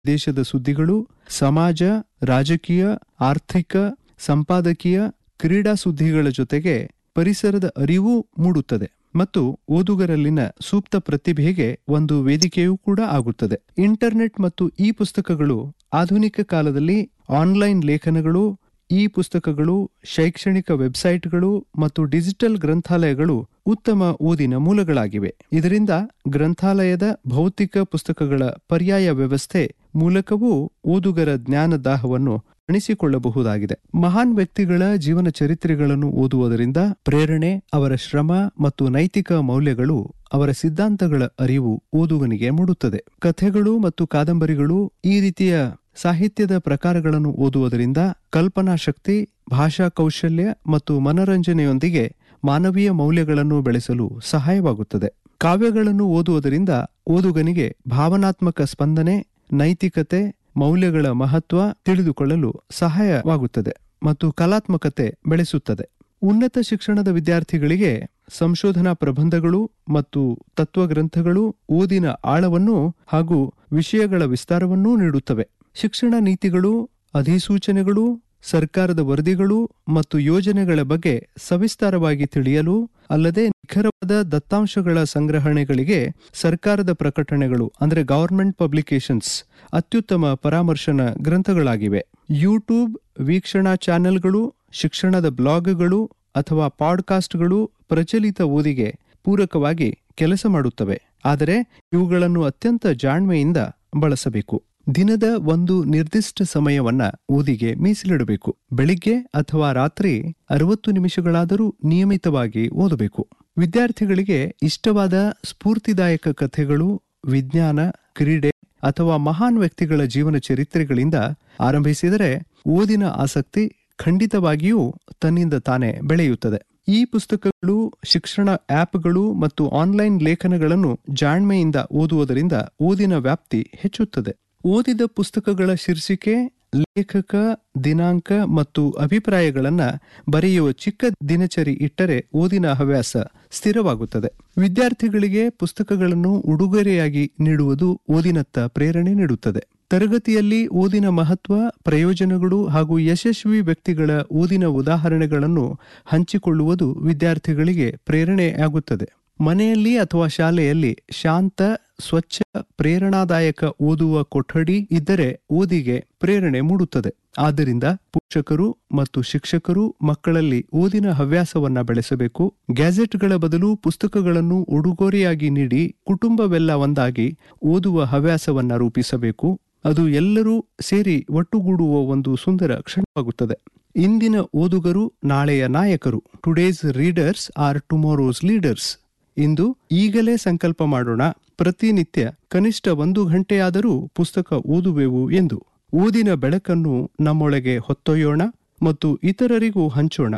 ದೇಶದ ಸುದ್ದಿಗಳು ಸಮಾಜ ರಾಜಕೀಯ ಆರ್ಥಿಕ ಸಂಪಾದಕೀಯ ಕ್ರೀಡಾ ಸುದ್ದಿಗಳ ಜೊತೆಗೆ ಪರಿಸರದ ಅರಿವು ಮೂಡುತ್ತದೆ ಮತ್ತು ಓದುಗರಲ್ಲಿನ ಸೂಕ್ತ ಪ್ರತಿಭೆಗೆ ಒಂದು ವೇದಿಕೆಯೂ ಕೂಡ ಆಗುತ್ತದೆ ಇಂಟರ್ನೆಟ್ ಮತ್ತು ಇ ಪುಸ್ತಕಗಳು ಆಧುನಿಕ ಕಾಲದಲ್ಲಿ ಆನ್ಲೈನ್ ಲೇಖನಗಳು ಇ ಪುಸ್ತಕಗಳು ಶೈಕ್ಷಣಿಕ ವೆಬ್ಸೈಟ್ಗಳು ಮತ್ತು ಡಿಜಿಟಲ್ ಗ್ರಂಥಾಲಯಗಳು ಉತ್ತಮ ಓದಿನ ಮೂಲಗಳಾಗಿವೆ ಇದರಿಂದ ಗ್ರಂಥಾಲಯದ ಭೌತಿಕ ಪುಸ್ತಕಗಳ ಪರ್ಯಾಯ ವ್ಯವಸ್ಥೆ ಮೂಲಕವೂ ಓದುಗರ ಜ್ಞಾನದಾಹವನ್ನು ಅಣಿಸಿಕೊಳ್ಳಬಹುದಾಗಿದೆ ಮಹಾನ್ ವ್ಯಕ್ತಿಗಳ ಜೀವನ ಚರಿತ್ರೆಗಳನ್ನು ಓದುವುದರಿಂದ ಪ್ರೇರಣೆ ಅವರ ಶ್ರಮ ಮತ್ತು ನೈತಿಕ ಮೌಲ್ಯಗಳು ಅವರ ಸಿದ್ಧಾಂತಗಳ ಅರಿವು ಓದುಗನಿಗೆ ಮೂಡುತ್ತದೆ ಕಥೆಗಳು ಮತ್ತು ಕಾದಂಬರಿಗಳು ಈ ರೀತಿಯ ಸಾಹಿತ್ಯದ ಪ್ರಕಾರಗಳನ್ನು ಓದುವುದರಿಂದ ಕಲ್ಪನಾ ಶಕ್ತಿ ಭಾಷಾ ಕೌಶಲ್ಯ ಮತ್ತು ಮನರಂಜನೆಯೊಂದಿಗೆ ಮಾನವೀಯ ಮೌಲ್ಯಗಳನ್ನು ಬೆಳೆಸಲು ಸಹಾಯವಾಗುತ್ತದೆ ಕಾವ್ಯಗಳನ್ನು ಓದುವುದರಿಂದ ಓದುಗನಿಗೆ ಭಾವನಾತ್ಮಕ ಸ್ಪಂದನೆ ನೈತಿಕತೆ ಮೌಲ್ಯಗಳ ಮಹತ್ವ ತಿಳಿದುಕೊಳ್ಳಲು ಸಹಾಯವಾಗುತ್ತದೆ ಮತ್ತು ಕಲಾತ್ಮಕತೆ ಬೆಳೆಸುತ್ತದೆ ಉನ್ನತ ಶಿಕ್ಷಣದ ವಿದ್ಯಾರ್ಥಿಗಳಿಗೆ ಸಂಶೋಧನಾ ಪ್ರಬಂಧಗಳು ಮತ್ತು ತತ್ವಗ್ರಂಥಗಳು ಓದಿನ ಆಳವನ್ನು ಹಾಗೂ ವಿಷಯಗಳ ವಿಸ್ತಾರವನ್ನೂ ನೀಡುತ್ತವೆ ಶಿಕ್ಷಣ ನೀತಿಗಳು ಅಧಿಸೂಚನೆಗಳು ಸರ್ಕಾರದ ವರದಿಗಳು ಮತ್ತು ಯೋಜನೆಗಳ ಬಗ್ಗೆ ಸವಿಸ್ತಾರವಾಗಿ ತಿಳಿಯಲು ಅಲ್ಲದೆ ನಿಖರವಾದ ದತ್ತಾಂಶಗಳ ಸಂಗ್ರಹಣೆಗಳಿಗೆ ಸರ್ಕಾರದ ಪ್ರಕಟಣೆಗಳು ಅಂದರೆ ಗವರ್ಮೆಂಟ್ ಪಬ್ಲಿಕೇಶನ್ಸ್ ಅತ್ಯುತ್ತಮ ಪರಾಮರ್ಶನ ಗ್ರಂಥಗಳಾಗಿವೆ ಯೂಟ್ಯೂಬ್ ವೀಕ್ಷಣಾ ಚಾನೆಲ್ಗಳು ಶಿಕ್ಷಣದ ಬ್ಲಾಗ್ಗಳು ಅಥವಾ ಪಾಡ್ಕಾಸ್ಟ್ಗಳು ಪ್ರಚಲಿತ ಓದಿಗೆ ಪೂರಕವಾಗಿ ಕೆಲಸ ಮಾಡುತ್ತವೆ ಆದರೆ ಇವುಗಳನ್ನು ಅತ್ಯಂತ ಜಾಣ್ಮೆಯಿಂದ ಬಳಸಬೇಕು ದಿನದ ಒಂದು ನಿರ್ದಿಷ್ಟ ಸಮಯವನ್ನ ಓದಿಗೆ ಮೀಸಲಿಡಬೇಕು ಬೆಳಿಗ್ಗೆ ಅಥವಾ ರಾತ್ರಿ ಅರವತ್ತು ನಿಮಿಷಗಳಾದರೂ ನಿಯಮಿತವಾಗಿ ಓದಬೇಕು ವಿದ್ಯಾರ್ಥಿಗಳಿಗೆ ಇಷ್ಟವಾದ ಸ್ಫೂರ್ತಿದಾಯಕ ಕಥೆಗಳು ವಿಜ್ಞಾನ ಕ್ರೀಡೆ ಅಥವಾ ಮಹಾನ್ ವ್ಯಕ್ತಿಗಳ ಜೀವನ ಚರಿತ್ರೆಗಳಿಂದ ಆರಂಭಿಸಿದರೆ ಓದಿನ ಆಸಕ್ತಿ ಖಂಡಿತವಾಗಿಯೂ ತನ್ನಿಂದ ತಾನೇ ಬೆಳೆಯುತ್ತದೆ ಈ ಪುಸ್ತಕಗಳು ಶಿಕ್ಷಣ ಆಪ್ಗಳು ಮತ್ತು ಆನ್ಲೈನ್ ಲೇಖನಗಳನ್ನು ಜಾಣ್ಮೆಯಿಂದ ಓದುವುದರಿಂದ ಓದಿನ ವ್ಯಾಪ್ತಿ ಹೆಚ್ಚುತ್ತದೆ ಓದಿದ ಪುಸ್ತಕಗಳ ಶೀರ್ಷಿಕೆ ಲೇಖಕ ದಿನಾಂಕ ಮತ್ತು ಅಭಿಪ್ರಾಯಗಳನ್ನ ಬರೆಯುವ ಚಿಕ್ಕ ದಿನಚರಿ ಇಟ್ಟರೆ ಓದಿನ ಹವ್ಯಾಸ ಸ್ಥಿರವಾಗುತ್ತದೆ ವಿದ್ಯಾರ್ಥಿಗಳಿಗೆ ಪುಸ್ತಕಗಳನ್ನು ಉಡುಗೊರೆಯಾಗಿ ನೀಡುವುದು ಓದಿನತ್ತ ಪ್ರೇರಣೆ ನೀಡುತ್ತದೆ ತರಗತಿಯಲ್ಲಿ ಓದಿನ ಮಹತ್ವ ಪ್ರಯೋಜನಗಳು ಹಾಗೂ ಯಶಸ್ವಿ ವ್ಯಕ್ತಿಗಳ ಓದಿನ ಉದಾಹರಣೆಗಳನ್ನು ಹಂಚಿಕೊಳ್ಳುವುದು ವಿದ್ಯಾರ್ಥಿಗಳಿಗೆ ಪ್ರೇರಣೆಯಾಗುತ್ತದೆ ಮನೆಯಲ್ಲಿ ಅಥವಾ ಶಾಲೆಯಲ್ಲಿ ಶಾಂತ ಸ್ವಚ್ಛ ಪ್ರೇರಣಾದಾಯಕ ಓದುವ ಕೊಠಡಿ ಇದ್ದರೆ ಓದಿಗೆ ಪ್ರೇರಣೆ ಮೂಡುತ್ತದೆ ಆದ್ದರಿಂದ ಪೋಷಕರು ಮತ್ತು ಶಿಕ್ಷಕರು ಮಕ್ಕಳಲ್ಲಿ ಓದಿನ ಹವ್ಯಾಸವನ್ನ ಬೆಳೆಸಬೇಕು ಗ್ಯಾಜೆಟ್ಗಳ ಬದಲು ಪುಸ್ತಕಗಳನ್ನು ಉಡುಗೊರೆಯಾಗಿ ನೀಡಿ ಕುಟುಂಬವೆಲ್ಲ ಒಂದಾಗಿ ಓದುವ ಹವ್ಯಾಸವನ್ನ ರೂಪಿಸಬೇಕು ಅದು ಎಲ್ಲರೂ ಸೇರಿ ಒಟ್ಟುಗೂಡುವ ಒಂದು ಸುಂದರ ಕ್ಷಣವಾಗುತ್ತದೆ ಇಂದಿನ ಓದುಗರು ನಾಳೆಯ ನಾಯಕರು today's readers are tomorrow's leaders ಇಂದು ಈಗಲೇ ಸಂಕಲ್ಪ ಮಾಡೋಣ ಪ್ರತಿನಿತ್ಯ ಕನಿಷ್ಠ ಒಂದು ಗಂಟೆಯಾದರೂ ಪುಸ್ತಕ ಓದುವೆವು ಎಂದು ಓದಿನ ಬೆಳಕನ್ನು ನಮ್ಮೊಳಗೆ ಹೊತ್ತೊಯ್ಯೋಣ ಮತ್ತು ಇತರರಿಗೂ ಹಂಚೋಣ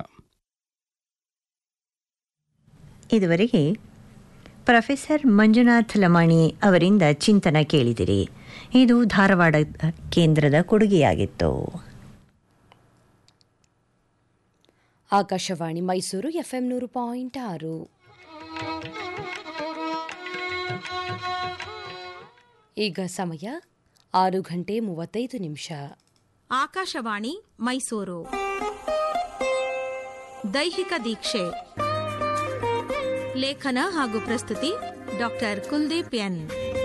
ಇದುವರೆಗೆ ಪ್ರೊಫೆಸರ್ ಮಂಜುನಾಥ್ ಲಮಾಣಿ ಅವರಿಂದ ಚಿಂತನ ಕೇಳಿದಿರಿ ಇದು ಧಾರವಾಡ ಕೇಂದ್ರದ ಕೊಡುಗೆಯಾಗಿತ್ತು ಆಕಾಶವಾಣಿ ಮೈಸೂರು ಎಫ್ಎಂ ನೂರು ಪಾಯಿಂಟ್ ಆರು ಈಗ ಸಮಯ ಆರು ಗಂಟೆ ಮೂವತ್ತೈದು ನಿಮಿಷ ಆಕಾಶವಾಣಿ ಮೈಸೂರು ದೈಹಿಕ ದೀಕ್ಷೆ ಲೇಖನ ಹಾಗೂ ಪ್ರಸ್ತುತಿ ಡಾಕ್ಟರ್ ಕುಲ್ದೀಪ್ ಎನ್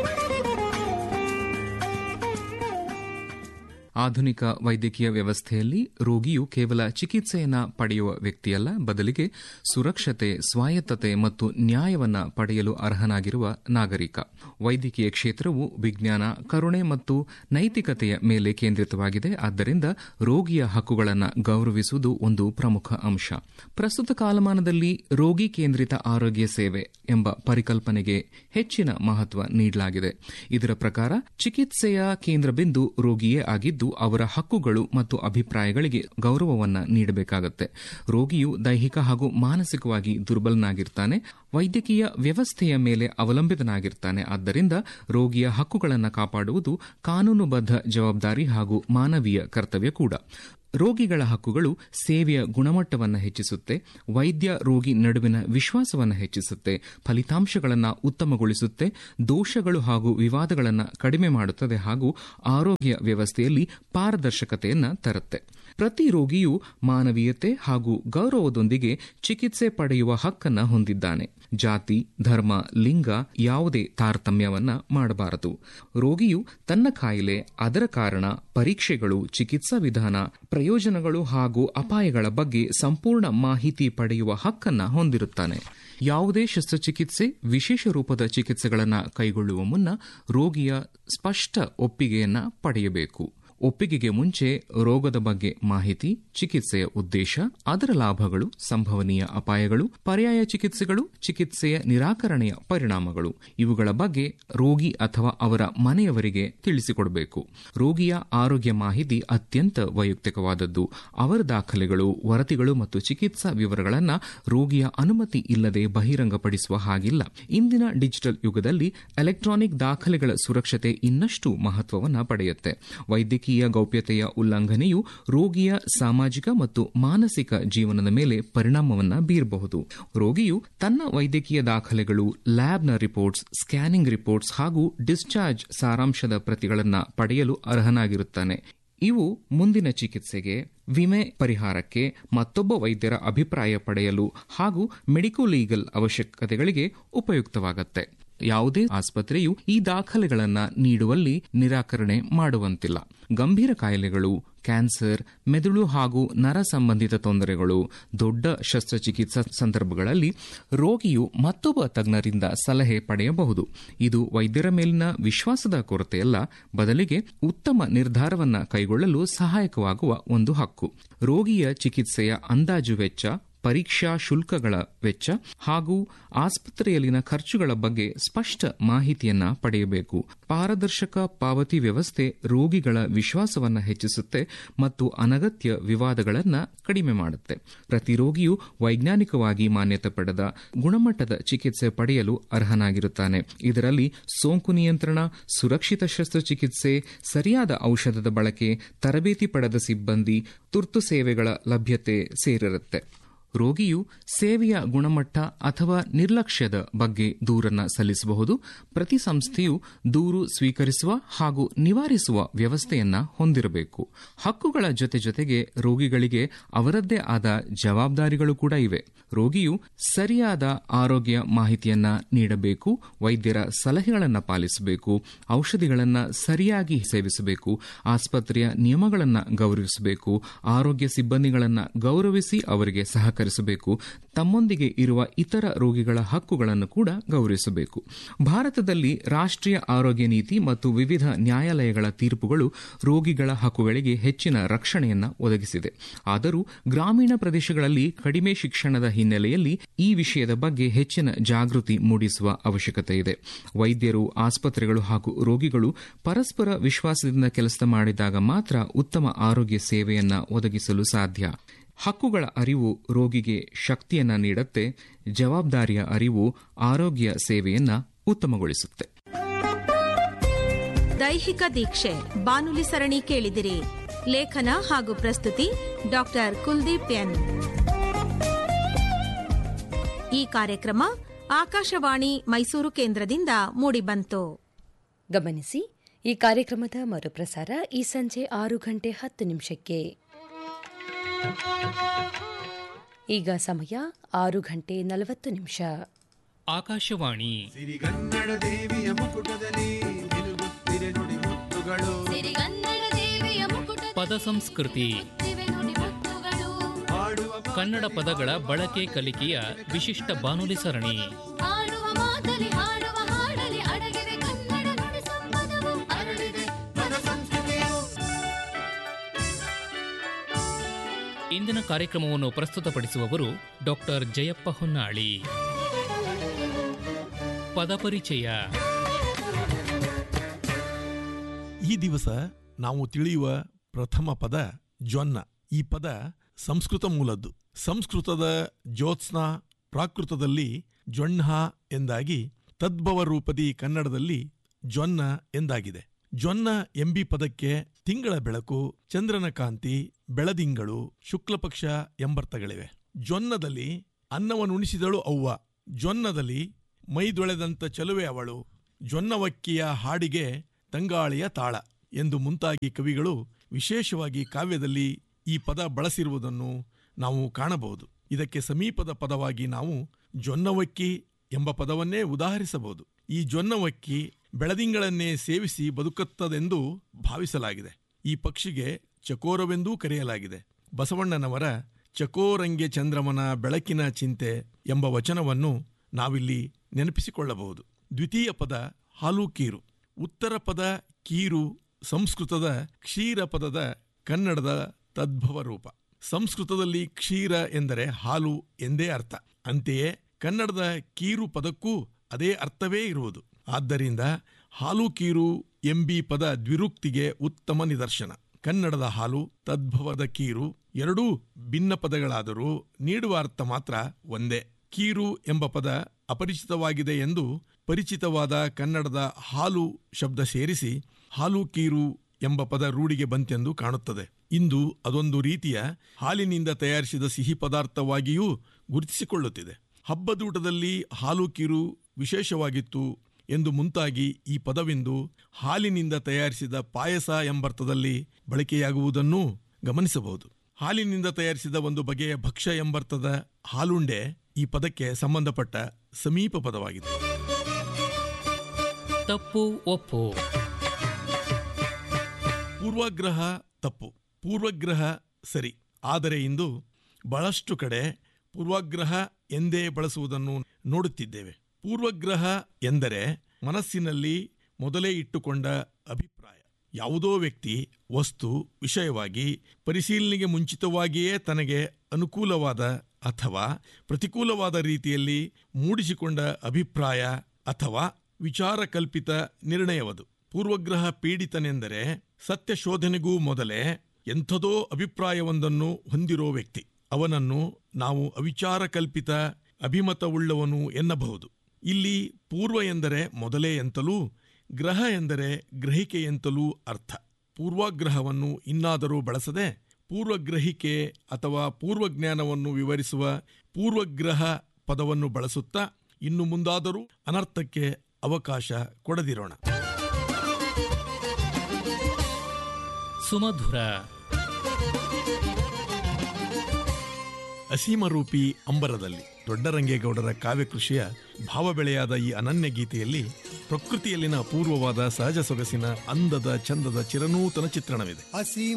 ಆಧುನಿಕ ವೈದ್ಯಕೀಯ ವ್ಯವಸ್ಥೆಯಲ್ಲಿ ರೋಗಿಯು ಕೇವಲ ಚಿಕಿತ್ಸೆಯನ್ನ ಪಡೆಯುವ ವ್ಯಕ್ತಿಯಲ್ಲ ಬದಲಿಗೆ ಸುರಕ್ಷತೆ ಸ್ವಾಯತ್ತತೆ ಮತ್ತು ನ್ಯಾಯವನ್ನ ಪಡೆಯಲು ಅರ್ಹನಾಗಿರುವ ನಾಗರಿಕ ವೈದ್ಯಕೀಯ ಕ್ಷೇತ್ರವು ವಿಜ್ಞಾನ ಕರುಣೆ ಮತ್ತು ನೈತಿಕತೆಯ ಮೇಲೆ ಕೇಂದ್ರಿತವಾಗಿದೆ ಆದ್ದರಿಂದ ರೋಗಿಯ ಹಕ್ಕುಗಳನ್ನು ಗೌರವಿಸುವುದು ಒಂದು ಪ್ರಮುಖ ಅಂಶ ಪ್ರಸ್ತುತ ಕಾಲಮಾನದಲ್ಲಿ ರೋಗಿ ಕೇಂದ್ರಿತ ಆರೋಗ್ಯ ಸೇವೆ ಎಂಬ ಪರಿಕಲ್ಪನೆಗೆ ಹೆಚ್ಚಿನ ಮಹತ್ವ ನೀಡಲಾಗಿದೆ ಇದರ ಪ್ರಕಾರ ಚಿಕಿತ್ಸೆಯ ಕೇಂದ್ರ ಬಿಂದು ರೋಗಿಯೇ ಆಗಿದ್ದು ಅವರ ಹಕ್ಕುಗಳು ಮತ್ತು ಅಭಿಪ್ರಾಯಗಳಿಗೆ ಗೌರವವನ್ನ ನೀಡಬೇಕಾಗುತ್ತೆ ರೋಗಿಯು ದೈಹಿಕ ಹಾಗೂ ಮಾನಸಿಕವಾಗಿ ದುರ್ಬಲನಾಗಿರ್ತಾನೆ ವೈದ್ಯಕೀಯ ವ್ಯವಸ್ಥೆಯ ಮೇಲೆ ಅವಲಂಬಿತನಾಗಿರ್ತಾನೆ ಆದ್ದರಿಂದ ರೋಗಿಯ ಹಕ್ಕುಗಳನ್ನು ಕಾಪಾಡುವುದು ಕಾನೂನುಬದ್ಧ ಜವಾಬ್ದಾರಿ ಹಾಗೂ ಮಾನವೀಯ ಕರ್ತವ್ಯ ಕೂಡ ರೋಗಿಗಳ ಹಕ್ಕುಗಳು ಸೇವೆಯ ಗುಣಮಟ್ಟವನ್ನು ಹೆಚ್ಚಿಸುತ್ತೆ ವೈದ್ಯ ರೋಗಿ ನಡುವಿನ ವಿಶ್ವಾಸವನ್ನು ಹೆಚ್ಚಿಸುತ್ತೆ ಫಲಿತಾಂಶಗಳನ್ನು ಉತ್ತಮಗೊಳಿಸುತ್ತೆ ದೋಷಗಳು ಹಾಗೂ ವಿವಾದಗಳನ್ನು ಕಡಿಮೆ ಮಾಡುತ್ತದೆ ಹಾಗೂ ಆರೋಗ್ಯ ವ್ಯವಸ್ಥೆಯಲ್ಲಿ ಪಾರದರ್ಶಕತೆಯನ್ನು ತರುತ್ತೆ ಪ್ರತಿ ರೋಗಿಯು ಮಾನವೀಯತೆ ಹಾಗೂ ಗೌರವದೊಂದಿಗೆ ಚಿಕಿತ್ಸೆ ಪಡೆಯುವ ಹಕ್ಕನ್ನು ಹೊಂದಿದ್ದಾನೆ ಜಾತಿ ಧರ್ಮ ಲಿಂಗ ಯಾವುದೇ ತಾರತಮ್ಯವನ್ನ ಮಾಡಬಾರದು ರೋಗಿಯು ತನ್ನ ಕಾಯಿಲೆ ಅದರ ಕಾರಣ ಪರೀಕ್ಷೆಗಳು ಚಿಕಿತ್ಸಾ ವಿಧಾನ ಪ್ರಯೋಜನಗಳು ಹಾಗೂ ಅಪಾಯಗಳ ಬಗ್ಗೆ ಸಂಪೂರ್ಣ ಮಾಹಿತಿ ಪಡೆಯುವ ಹಕ್ಕನ್ನ ಹೊಂದಿರುತ್ತಾನೆ ಯಾವುದೇ ಶಸ್ತ್ರಚಿಕಿತ್ಸೆ ವಿಶೇಷ ರೂಪದ ಚಿಕಿತ್ಸೆಗಳನ್ನು ಕೈಗೊಳ್ಳುವ ಮುನ್ನ ರೋಗಿಯ ಸ್ಪಷ್ಟ ಒಪ್ಪಿಗೆಯನ್ನ ಪಡೆಯಬೇಕು ಒಪ್ಪಿಗೆಗೆ ಮುಂಚೆ ರೋಗದ ಬಗ್ಗೆ ಮಾಹಿತಿ ಚಿಕಿತ್ಸೆಯ ಉದ್ದೇಶ ಅದರ ಲಾಭಗಳು ಸಂಭವನೀಯ ಅಪಾಯಗಳು ಪರ್ಯಾಯ ಚಿಕಿತ್ಸೆಗಳು ಚಿಕಿತ್ಸೆಯ ನಿರಾಕರಣೆಯ ಪರಿಣಾಮಗಳು ಇವುಗಳ ಬಗ್ಗೆ ರೋಗಿ ಅಥವಾ ಅವರ ಮನೆಯವರಿಗೆ ತಿಳಿಸಿಕೊಡಬೇಕು ರೋಗಿಯ ಆರೋಗ್ಯ ಮಾಹಿತಿ ಅತ್ಯಂತ ವೈಯಕ್ತಿಕವಾದದ್ದು ಅವರ ದಾಖಲೆಗಳು ವರದಿಗಳು ಮತ್ತು ಚಿಕಿತ್ಸಾ ವಿವರಗಳನ್ನು ರೋಗಿಯ ಅನುಮತಿ ಇಲ್ಲದೆ ಬಹಿರಂಗಪಡಿಸುವ ಹಾಗಿಲ್ಲ ಇಂದಿನ ಡಿಜಿಟಲ್ ಯುಗದಲ್ಲಿ ಎಲೆಕ್ಟ್ರಾನಿಕ್ ದಾಖಲೆಗಳ ಸುರಕ್ಷತೆ ಇನ್ನಷ್ಟು ಮಹತ್ವವನ್ನು ಪಡೆಯುತ್ತೆ ವೈದ್ಯಕೀಯ ಗೌಪ್ಯತೆಯ ಉಲ್ಲಂಘನೆಯು ರೋಗಿಯ ಸಾಮಾಜಿಕ ಮತ್ತು ಮಾನಸಿಕ ಜೀವನದ ಮೇಲೆ ಪರಿಣಾಮವನ್ನ ಬೀರಬಹುದು ರೋಗಿಯು ತನ್ನ ವೈದ್ಯಕೀಯ ದಾಖಲೆಗಳು ಲ್ಯಾಬ್ನ ರಿಪೋರ್ಟ್ಸ್ ಸ್ಕ್ಯಾನಿಂಗ್ ರಿಪೋರ್ಟ್ಸ್ ಹಾಗೂ ಡಿಸ್ಚಾರ್ಜ್ ಸಾರಾಂಶದ ಪ್ರತಿಗಳನ್ನು ಪಡೆಯಲು ಅರ್ಹನಾಗಿರುತ್ತಾನೆ ಇವು ಮುಂದಿನ ಚಿಕಿತ್ಸೆಗೆ ವಿಮೆ ಪರಿಹಾರಕ್ಕೆ ಮತ್ತೊಬ್ಬ ವೈದ್ಯರ ಅಭಿಪ್ರಾಯ ಪಡೆಯಲು ಹಾಗೂ ಮೆಡಿಕೋ ಲೀಗಲ್ ಅವಶ್ಯಕತೆಗಳಿಗೆ ಉಪಯುಕ್ತವಾಗತ್ತೆ ಯಾವುದೇ ಆಸ್ಪತ್ರೆಯು ಈ ದಾಖಲೆಗಳನ್ನು ನೀಡುವಲ್ಲಿ ನಿರಾಕರಣೆ ಮಾಡುವಂತಿಲ್ಲ ಗಂಭೀರ ಕಾಯಿಲೆಗಳು ಕ್ಯಾನ್ಸರ್ ಮೆದುಳು ಹಾಗೂ ನರ ಸಂಬಂಧಿತ ತೊಂದರೆಗಳು ದೊಡ್ಡ ಶಸ್ತ್ರಚಿಕಿತ್ಸಾ ಸಂದರ್ಭಗಳಲ್ಲಿ ರೋಗಿಯು ಮತ್ತೊಬ್ಬ ತಜ್ಞರಿಂದ ಸಲಹೆ ಪಡೆಯಬಹುದು ಇದು ವೈದ್ಯರ ಮೇಲಿನ ವಿಶ್ವಾಸದ ಕೊರತೆಯಲ್ಲ ಬದಲಿಗೆ ಉತ್ತಮ ನಿರ್ಧಾರವನ್ನ ಕೈಗೊಳ್ಳಲು ಸಹಾಯಕವಾಗುವ ಒಂದು ಹಕ್ಕು ರೋಗಿಯ ಚಿಕಿತ್ಸೆಯ ಅಂದಾಜು ವೆಚ್ಚ ಪರೀಕ್ಷಾ ಶುಲ್ಕಗಳ ವೆಚ್ಚ ಹಾಗೂ ಆಸ್ಪತ್ರೆಯಲ್ಲಿನ ಖರ್ಚುಗಳ ಬಗ್ಗೆ ಸ್ಪಷ್ಟ ಮಾಹಿತಿಯನ್ನ ಪಡೆಯಬೇಕು ಪಾರದರ್ಶಕ ಪಾವತಿ ವ್ಯವಸ್ಥೆ ರೋಗಿಗಳ ವಿಶ್ವಾಸವನ್ನು ಹೆಚ್ಚಿಸುತ್ತೆ ಮತ್ತು ಅನಗತ್ಯ ವಿವಾದಗಳನ್ನು ಕಡಿಮೆ ಮಾಡುತ್ತೆ ಪ್ರತಿ ರೋಗಿಯು ವೈಜ್ಞಾನಿಕವಾಗಿ ಮಾನ್ಯತೆ ಪಡೆದ ಗುಣಮಟ್ಟದ ಚಿಕಿತ್ಸೆ ಪಡೆಯಲು ಅರ್ಹನಾಗಿರುತ್ತಾನೆ ಇದರಲ್ಲಿ ಸೋಂಕು ನಿಯಂತ್ರಣ ಸುರಕ್ಷಿತ ಶಸ್ತ್ರಚಿಕಿತ್ಸೆ ಸರಿಯಾದ ಔಷಧದ ಬಳಕೆ ತರಬೇತಿ ಪಡೆದ ಸಿಬ್ಬಂದಿ ತುರ್ತು ಸೇವೆಗಳ ಲಭ್ಯತೆ ಸೇರಿರುತ್ತೆ ರೋಗಿಯು ಸೇವೆಯ ಗುಣಮಟ್ಟ ಅಥವಾ ನಿರ್ಲಕ್ಷ್ಯದ ಬಗ್ಗೆ ದೂರನ್ನ ಸಲ್ಲಿಸಬಹುದು ಪ್ರತಿ ಸಂಸ್ಥೆಯು ದೂರು ಸ್ವೀಕರಿಸುವ ಹಾಗೂ ನಿವಾರಿಸುವ ವ್ಯವಸ್ಥೆಯನ್ನ ಹೊಂದಿರಬೇಕು ಹಕ್ಕುಗಳ ಜೊತೆ ಜೊತೆಗೆ ರೋಗಿಗಳಿಗೆ ಅವರದ್ದೇ ಆದ ಜವಾಬ್ದಾರಿಗಳು ಕೂಡ ಇವೆ ರೋಗಿಯು ಸರಿಯಾದ ಆರೋಗ್ಯ ಮಾಹಿತಿಯನ್ನ ನೀಡಬೇಕು ವೈದ್ಯರ ಸಲಹೆಗಳನ್ನು ಪಾಲಿಸಬೇಕು ಔಷಧಿಗಳನ್ನು ಸರಿಯಾಗಿ ಸೇವಿಸಬೇಕು ಆಸ್ಪತ್ರೆಯ ನಿಯಮಗಳನ್ನು ಗೌರವಿಸಬೇಕು ಆರೋಗ್ಯ ಸಿಬ್ಬಂದಿಗಳನ್ನು ಗೌರವಿಸಿ ಅವರಿಗೆ ಸಹಕರಿಸಬೇಕು ತಮ್ಮೊಂದಿಗೆ ಇರುವ ಇತರ ರೋಗಿಗಳ ಹಕ್ಕುಗಳನ್ನು ಕೂಡ ಗೌರವಿಸಬೇಕು ಭಾರತದಲ್ಲಿ ರಾಷ್ಟ್ರೀಯ ಆರೋಗ್ಯ ನೀತಿ ಮತ್ತು ವಿವಿಧ ನ್ಯಾಯಾಲಯಗಳ ತೀರ್ಪುಗಳು ರೋಗಿಗಳ ಹಕ್ಕುಗಳಿಗೆ ಹೆಚ್ಚಿನ ರಕ್ಷಣೆಯನ್ನ ಒದಗಿಸಿದೆ ಆದರೂ ಗ್ರಾಮೀಣ ಪ್ರದೇಶಗಳಲ್ಲಿ ಕಡಿಮೆ ಶಿಕ್ಷಣದ ಹಿನ್ನೆಲೆಯಲ್ಲಿ ಈ ವಿಷಯದ ಬಗ್ಗೆ ಹೆಚ್ಚಿನ ಜಾಗೃತಿ ಮೂಡಿಸುವ ಅವಶ್ಯಕತೆ ಇದೆ ವೈದ್ಯರು ಆಸ್ಪತ್ರೆಗಳು ಹಾಗೂ ರೋಗಿಗಳು ಪರಸ್ಪರ ವಿಶ್ವಾಸದಿಂದ ಕೆಲಸ ಮಾಡಿದಾಗ ಮಾತ್ರ ಉತ್ತಮ ಆರೋಗ್ಯ ಸೇವೆಯನ್ನ ಒದಗಿಸಲು ಸಾಧ್ಯ ಹಕ್ಕುಗಳ ಅರಿವು ರೋಗಿಗೆ ಶಕ್ತಿಯನ್ನ ನೀಡುತ್ತೆ ಜವಾಬ್ದಾರಿಯ ಅರಿವು ಆರೋಗ್ಯ ಸೇವೆಯನ್ನ ಉತ್ತಮಗೊಳಿಸುತ್ತೆ ದೈಹಿಕ ದೀಕ್ಷೆ ಬಾನುಲಿ ಸರಣಿ ಕೇಳಿದಿರಿ ಲೇಖನ ಹಾಗೂ ಪ್ರಸ್ತುತಿ ಡಾಕ್ಟರ್ ಕುಲ್ದೀಪ್ ಎನ್ ಈ ಕಾರ್ಯಕ್ರಮ ಆಕಾಶವಾಣಿ ಮೈಸೂರು ಕೇಂದ್ರದಿಂದ ಮೂಡಿಬಂತು ಗಮನಿಸಿ ಈ ಕಾರ್ಯಕ್ರಮದ ಮರುಪ್ರಸಾರ ಈ ಸಂಜೆ ಆರು ಗಂಟೆ ಹತ್ತು ನಿಮಿಷಕ್ಕೆ ಈಗ ಸಮಯ ಆರು ಗಂಟೆ ನಲವತ್ತು ನಿಮಿಷ ಆಕಾಶವಾಣಿ ಸಿರಿಗನ್ನಡ ದೇವಿಯ ಮುಕುಟದಲ್ಲಿ ನಿಲುಗುತ್ತಿರೆ ನುಡಿ ಮುತ್ತುಗಳು ಸಿರಿಗನ್ನಡ ದೇವಿಯ ಮುಕುಟ ಪದ ಸಂಸ್ಕೃತಿ ನುಡಿ ಮುತ್ತುಗಳು ಹಾಡುವ ಕನ್ನಡ ಪದಗಳ ಬಳಕೆ ಕಲಿಕೆಯ ವಿಶಿಷ್ಟ ಬಾನುಲಿ ಸರಣಿ ಆಡುವ ಮಾತಲಿ ಹಾಡುವ ಹಾಡಲಿ ಅಡಗಿವೆ ಕನ್ನಡ ನುಡಿ ಸಂಪದವು ಅರಳಿದೆ ಪದ ಸಂಸ್ಕೃತಿಯು ಇಂದಿನ ಕಾರ್ಯಕ್ರಮವನ್ನು ಪ್ರಸ್ತುತಪಡಿಸುವವರು ಡಾಕ್ಟರ್ ಜಯಪ್ಪ ಹೊನ್ನಾಳಿ ಪದಪರಿಚಯ ಈ ದಿವಸ ನಾವು ತಿಳಿಯುವ ಪ್ರಥಮ ಪದ ಜ್ವನ್ನ ಈ ಪದ ಸಂಸ್ಕೃತ ಮೂಲದ್ದು ಸಂಸ್ಕೃತದ ಜ್ಯೋತ್ಸ್ನಾ ಪ್ರಾಕೃತದಲ್ಲಿ ಜ್ವಣ್ಹ ಎಂದಾಗಿ ತದ್ಭವ ರೂಪದಿ ಕನ್ನಡದಲ್ಲಿ ಜ್ವನ್ನ ಎಂದಾಗಿದೆ ಜೊನ್ನ ಎಂಬಿ ಪದಕ್ಕೆ ತಿಂಗಳ ಬೆಳಕು ಚಂದ್ರನ ಕಾಂತಿ ಬೆಳದಿಂಗಳು ಶುಕ್ಲಪಕ್ಷ ಎಂಬರ್ಥಗಳಿವೆ ಜೊನ್ನದಲ್ಲಿ ಅನ್ನವನ್ನುಣಿಸಿದಳು ಅವ್ವ ಜೊನ್ನದಲ್ಲಿ ಮೈದೊಳೆದಂತ ಚಲುವೆ ಅವಳು ಜೊನ್ನವಕ್ಕಿಯ ಹಾಡಿಗೆ ತಂಗಾಳಿಯ ತಾಳ ಎಂದು ಮುಂತಾಗಿ ಕವಿಗಳು ವಿಶೇಷವಾಗಿ ಕಾವ್ಯದಲ್ಲಿ ಈ ಪದ ಬಳಸಿರುವುದನ್ನು ನಾವು ಕಾಣಬಹುದು ಇದಕ್ಕೆ ಸಮೀಪದ ಪದವಾಗಿ ನಾವು ಜೊನ್ನವಕ್ಕಿ ಎಂಬ ಪದವನ್ನೇ ಉದಾಹರಿಸಬಹುದು ಈ ಜೊನ್ನವಕ್ಕಿ ಬೆಳದಿಂಗಳನ್ನೇ ಸೇವಿಸಿ ಬದುಕುತ್ತದೆಂದು ಭಾವಿಸಲಾಗಿದೆ ಈ ಪಕ್ಷಿಗೆ ಚಕೋರವೆಂದೂ ಕರೆಯಲಾಗಿದೆ ಬಸವಣ್ಣನವರ ಚಕೋರಂಗೆ ಚಂದ್ರಮನ ಬೆಳಕಿನ ಚಿಂತೆ ಎಂಬ ವಚನವನ್ನು ನಾವಿಲ್ಲಿ ನೆನಪಿಸಿಕೊಳ್ಳಬಹುದು ದ್ವಿತೀಯ ಪದ ಹಾಲು ಕೀರು ಉತ್ತರ ಪದ ಕೀರು ಸಂಸ್ಕೃತದ ಕ್ಷೀರ ಪದದ ಕನ್ನಡದ ತದ್ಭವ ರೂಪ ಸಂಸ್ಕೃತದಲ್ಲಿ ಕ್ಷೀರ ಎಂದರೆ ಹಾಲು ಎಂದೇ ಅರ್ಥ ಅಂತೆಯೇ ಕನ್ನಡದ ಕೀರು ಪದಕ್ಕೂ ಅದೇ ಅರ್ಥವೇ ಇರುವುದು ಆದ್ದರಿಂದ ಹಾಲು ಕೀರು ಎಂಬಿ ಪದ ದ್ವಿರುಕ್ತಿಗೆ ಉತ್ತಮ ನಿದರ್ಶನ ಕನ್ನಡದ ಹಾಲು ತದ್ಭವದ ಕೀರು ಎರಡೂ ಭಿನ್ನ ಪದಗಳಾದರೂ ನೀಡುವ ಅರ್ಥ ಮಾತ್ರ ಒಂದೇ ಕೀರು ಎಂಬ ಪದ ಅಪರಿಚಿತವಾಗಿದೆ ಎಂದು ಪರಿಚಿತವಾದ ಕನ್ನಡದ ಹಾಲು ಶಬ್ದ ಸೇರಿಸಿ ಹಾಲು ಕೀರು ಎಂಬ ಪದ ರೂಢಿಗೆ ಬಂತೆಂದು ಕಾಣುತ್ತದೆ ಇಂದು ಅದೊಂದು ರೀತಿಯ ಹಾಲಿನಿಂದ ತಯಾರಿಸಿದ ಸಿಹಿ ಪದಾರ್ಥವಾಗಿಯೂ ಗುರುತಿಸಿಕೊಳ್ಳುತ್ತಿದೆ ಹಬ್ಬದೂಟದಲ್ಲಿ ಹಾಲು ಕೀರು ವಿಶೇಷವಾಗಿತ್ತು ಎಂದು ಮುಂತಾಗಿ ಈ ಪದವಿಂದು ಹಾಲಿನಿಂದ ತಯಾರಿಸಿದ ಪಾಯಸ ಎಂಬರ್ಥದಲ್ಲಿ ಬಳಕೆಯಾಗುವುದನ್ನೂ ಗಮನಿಸಬಹುದು ಹಾಲಿನಿಂದ ತಯಾರಿಸಿದ ಒಂದು ಬಗೆಯ ಭಕ್ಷ್ಯ ಎಂಬರ್ಥದ ಹಾಲುಂಡೆ ಈ ಪದಕ್ಕೆ ಸಂಬಂಧಪಟ್ಟ ಸಮೀಪ ಪದವಾಗಿದೆ ತಪ್ಪು ಒಪ್ಪು ಪೂರ್ವಗ್ರಹ ತಪ್ಪು ಪೂರ್ವಗ್ರಹ ಸರಿ ಆದರೆ ಇಂದು ಬಹಳಷ್ಟು ಕಡೆ ಪೂರ್ವಗ್ರಹ ಎಂದೇ ಬಳಸುವುದನ್ನು ನೋಡುತ್ತಿದ್ದೇವೆ ಪೂರ್ವಗ್ರಹ ಎಂದರೆ ಮನಸ್ಸಿನಲ್ಲಿ ಮೊದಲೇ ಇಟ್ಟುಕೊಂಡ ಅಭಿಪ್ರಾಯ ಯಾವುದೋ ವ್ಯಕ್ತಿ ವಸ್ತು ವಿಷಯವಾಗಿ ಪರಿಶೀಲನೆಗೆ ಮುಂಚಿತವಾಗಿಯೇ ತನಗೆ ಅನುಕೂಲವಾದ ಅಥವಾ ಪ್ರತಿಕೂಲವಾದ ರೀತಿಯಲ್ಲಿ ಮೂಡಿಸಿಕೊಂಡ ಅಭಿಪ್ರಾಯ ಅಥವಾ ವಿಚಾರ ಕಲ್ಪಿತ ನಿರ್ಣಯವದು ಪೂರ್ವಗ್ರಹ ಪೀಡಿತನೆಂದರೆ ಸತ್ಯ ಶೋಧನೆಗೂ ಮೊದಲೇ ಎಂಥದೋ ಅಭಿಪ್ರಾಯವೊಂದನ್ನು ಹೊಂದಿರೋ ವ್ಯಕ್ತಿ ಅವನನ್ನು ನಾವು ಅವಿಚಾರ ಕಲ್ಪಿತ ಅಭಿಮತವುಳ್ಳವನು ಎನ್ನಬಹುದು ಇಲ್ಲಿ ಪೂರ್ವ ಎಂದರೆ ಮೊದಲೇ ಎಂತಲೂ ಗ್ರಹ ಎಂದರೆ ಗ್ರಹಿಕೆ ಎಂತಲೂ ಅರ್ಥ ಪೂರ್ವಾಗ್ರಹವನ್ನು ಇನ್ನಾದರೂ ಬಳಸದೆ ಪೂರ್ವಗ್ರಹಿಕೆ ಅಥವಾ ಪೂರ್ವಜ್ಞಾನವನ್ನು ವಿವರಿಸುವ ಪೂರ್ವಗ್ರಹ ಪದವನ್ನು ಬಳಸುತ್ತಾ ಇನ್ನು ಮುಂದಾದರೂ ಅನರ್ಥಕ್ಕೆ ಅವಕಾಶ ಕೊಡದಿರೋಣ ಸುಮಧುರ ಅಸೀಮರೂಪಿ ಅಂಬರದಲ್ಲಿ ದೊಡ್ಡರಂಗೇಗೌಡರ ಕಾವ್ಯಕೃಷಿಯ ಭಾವಬೆಳೆಯಾದ ಈ ಅನನ್ಯ ಗೀತೆಯಲ್ಲಿ ಪ್ರಕೃತಿಯಲ್ಲಿನ ಅಪೂರ್ವವಾದ ಸಹಜ ಸೊಗಸಿನ ಅಂದದ ಚಂದದ ಚಿರನೂತನ ಚಿತ್ರಣವಿದೆ ಹಸಿ